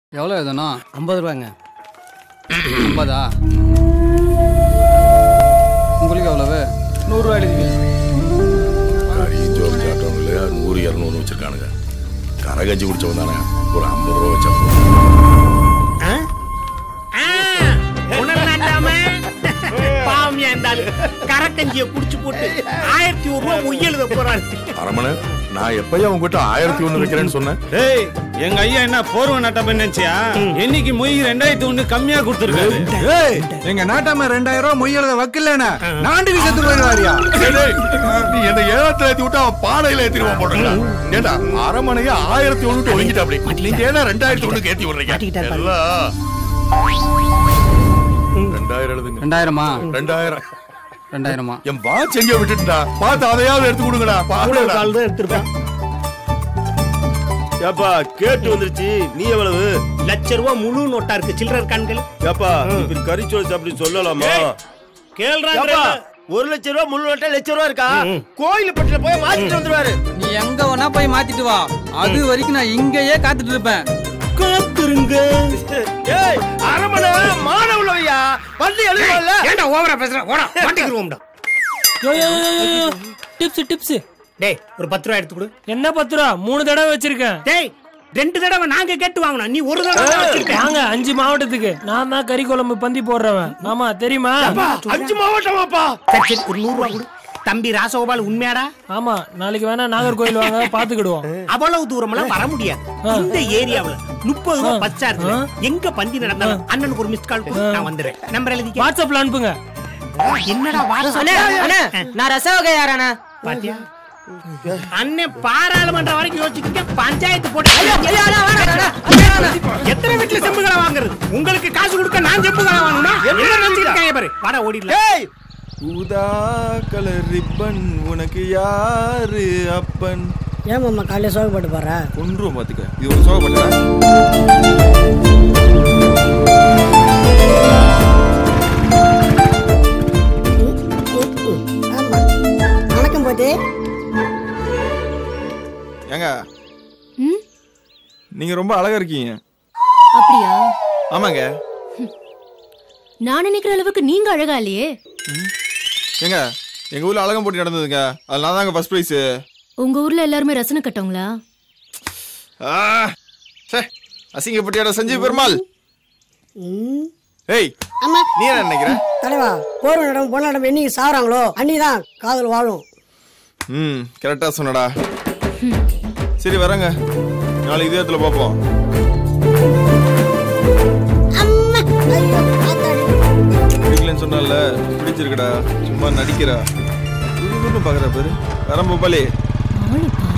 எவ்வளோ எதுனா ஐம்பது ரூபாங்க ஐம்பதா உங்களுக்கு எவ்வளவு நூறுரூவா எழுதிங்க கறி ஜோர் சாட்டவங்களே நூறு இரநூறு வச்சிருக்கானுங்க கரகஞ்சி குடிச்சவன் தானே ஒரு ஐம்பது ரூபா வச்சா உணர்நாட்டாம பாவமியா இருந்தாலும் கரக்கஞ்சிய குடிச்சு போட்டு ஆயிரத்தி ஒரு ரூபா மொய் எழுத போறாரு அரமண நான் எப்பயும் உங்ககிட்ட ஆயிரத்தி ஒண்ணு வைக்கிறேன்னு சொன்னேன் டேய் எங்க ஐயா என்ன போர்வ நட்டப்ப நினைச்சியா என்னைக்கு மொய் ரெண்டாயிரத்தி ஒண்ணு கம்மியா கொடுத்துருக்காரு ஏய் எங்க நாட்டாம ரெண்டாயிரம் ரூபாய் மொய் எழுத வக்கலனா நாண்டுக்கு செத்து போயிடுவாரியா டேய், டேய், நீ என்ன ஏழத்துல ஏத்தி விட்டா அவன் பானையில ஏத்திடுவான் போடுறா ஏண்டா அரமனைய ஆயிரத்தி ஒண்ணு ஒழுங்கிட்டா அப்படி நீங்க ஏன்னா ரெண்டாயிரத்தி ஒண்ணுக்கு ஏத்தி விடுறீங்க எல்லாம் ரெண்டாயிரம் எழுதுங்க ரெண்டாயிரமா ரெண்டாயிரம் ரெண்டாயிரமா என் வாட்ச் எங்க விட்டுட்டா பார்த்து அதையாவது எடுத்து கொடுங்கடா பாருடா கால் தான் எடுத்திருப்பான் ஏப்பா கேட்டு வந்துருச்சு நீ எவ்வளவு லட்ச ரூபா முழு நோட்டா இருக்கு சில்லறர் கண்கள் ஏப்பா இப்படி கறிச்சோறு அப்படி சொல்லலாமா கேள்றாங்க ஏப்பா, ஒரு லட்சம் ரூபா முழு வட்டம் லட்சம் ரூபா இருக்கா கோயில் பட்டில போய் மாத்திட்டு வந்துருவாரு நீ எங்க வேணா போய் மாத்திட்டு வா அது வரைக்கும் நான் இங்கேயே காத்துட்டு இருப்பேன் காத்துருங்க ஏய் அரமண மானவுள்ளவையா வந்து எழுதுவல்ல ஏன்டா ஓவரா பேசுற ஓடா மாட்டிக்கிருவோம்டா டிப்ஸ் டிப்ஸ் டேய் ஒரு பத்து ரூபா எடுத்து கொடு என்ன பத்து ரூபா மூணு தடவை வச்சிருக்கேன் டேய் ரெண்டு தடவை நாங்க கேட்டு வாங்கணும் நீ ஒரு தடவை தான் வச்சிருக்க. நாங்க அஞ்சு மாவட்டத்துக்கு நான் தான் கறி குழம்பு பந்தி போடுறவன் ஆமா தெரியுமா அஞ்சு மாவட்டமாப்பா சரி, சரி, ஒரு நூறு ரூபா கொடு தம்பி ராசகோபால் உண்மையாடா ஆமா நாளைக்கு வேணா நாகர்கோயில் வாங்க பாத்துக்கிடுவோம் அவ்வளவு தூரமெல்லாம் வர முடியாது இந்த ஏரியாவுல முப்பது ரூபா பஸ் சார்ஜ் எங்க பந்தி நடந்தாலும் அண்ணனுக்கு ஒரு மிஸ் கால் கொடு நான் வந்துடுறேன் நம்பர் எழுதிக்க வாட்ஸ்அப்ல அனுப்புங்க என்னடா வாட்ஸ்அப் நான் ரசவகை யாரானா பாத்தியா அண்ணன் பாராளுமன்ற வரைக்கும் யோசிச்சுக்கிட்டு பஞ்சாயத்து போட்டு எத்தனை வீட்டுல செம்புகளை வாங்குறது உங்களுக்கு காசு கொடுக்க நான் செம்புகளை வாங்கணும்னா என்ன நினைச்சிருக்கேன் பாரு வாடா ஓடிடல ஏய் ஊதா கலர் ரிப்பன் உனக்கு யாரு அப்பன் ஏன் மாமா காலையில் சோகப்பட்டு போற கொன்றும் பாத்துக்க இது ஒரு சோகப்பட்ட ஆமா வணக்கம் போட்டு ஏங்க நீங்க ரொம்ப அழகா இருக்கீங்க அப்படியா ஆமாங்க நான் நினைக்கிற அளவுக்கு நீங்க அழகா இல்லையே ஏங்க எங்க ஊர்ல அழகம் போட்டி நடந்ததுங்க அதுல நான் தாங்க ஃபர்ஸ்ட் பிரைஸ் உங்க ஊர்ல எல்லாருமே ரசனை கட்டவங்களா அசிங்கப்பட்டியோட சஞ்சீவ் பெருமாள் ஏய் ஆமா நீ என்ன நினைக்கிற தலைவா போர் நடம் பொன் நடம் என்னைக்கு சாகுறாங்களோ அன்னிதான் காதல் வாழும் ம் கரெக்டா சொன்னடா சரி வரேங்க நாளைக்கு இதே இடத்துல பார்ப்போம் அம்மா ஐயோ ஆத்தாடி. பிடிக்கலன்னு சொன்னால பிடிச்சிருக்கடா சும்மா நடிக்கிறா இது மட்டும் பாக்குற பேரு வரேன் போப்பாலே ஆளு